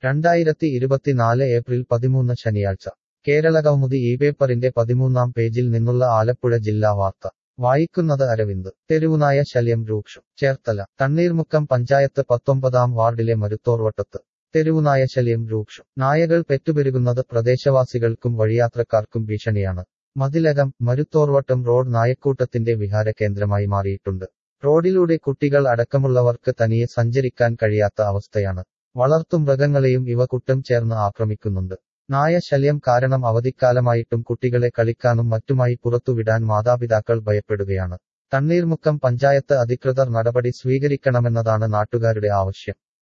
രണ്ടായിരത്തി ഇരുപത്തിനാല് ഏപ്രിൽ പതിമൂന്ന് ശനിയാഴ്ച കേരള കൗമുദി ഈ പേപ്പറിന്റെ പതിമൂന്നാം പേജിൽ നിന്നുള്ള ആലപ്പുഴ ജില്ലാ വാർത്ത വായിക്കുന്നത് അരവിന്ദ് തെരുവുനായ ശല്യം രൂക്ഷം ചേർത്തല തണ്ണീർമുക്കം പഞ്ചായത്ത് പത്തൊമ്പതാം വാർഡിലെ മരുത്തോർവട്ടത്ത് തെരുവുനായ ശല്യം രൂക്ഷം നായകൾ പെറ്റുപെരുകുന്നത് പ്രദേശവാസികൾക്കും വഴിയാത്രക്കാർക്കും ഭീഷണിയാണ് മതിലകം മരുത്തോർവട്ടം റോഡ് നായക്കൂട്ടത്തിന്റെ വിഹാര കേന്ദ്രമായി മാറിയിട്ടുണ്ട് റോഡിലൂടെ കുട്ടികൾ അടക്കമുള്ളവർക്ക് തനിയെ സഞ്ചരിക്കാൻ കഴിയാത്ത അവസ്ഥയാണ് വളർത്തുമൃഗങ്ങളെയും ഇവ കുട്ടം ചേർന്ന് ആക്രമിക്കുന്നുണ്ട് നായ ശല്യം കാരണം അവധിക്കാലമായിട്ടും കുട്ടികളെ കളിക്കാനും മറ്റുമായി പുറത്തുവിടാൻ മാതാപിതാക്കൾ ഭയപ്പെടുകയാണ് തണ്ണീർമുക്കം പഞ്ചായത്ത് അധികൃതർ നടപടി സ്വീകരിക്കണമെന്നതാണ് നാട്ടുകാരുടെ ആവശ്യം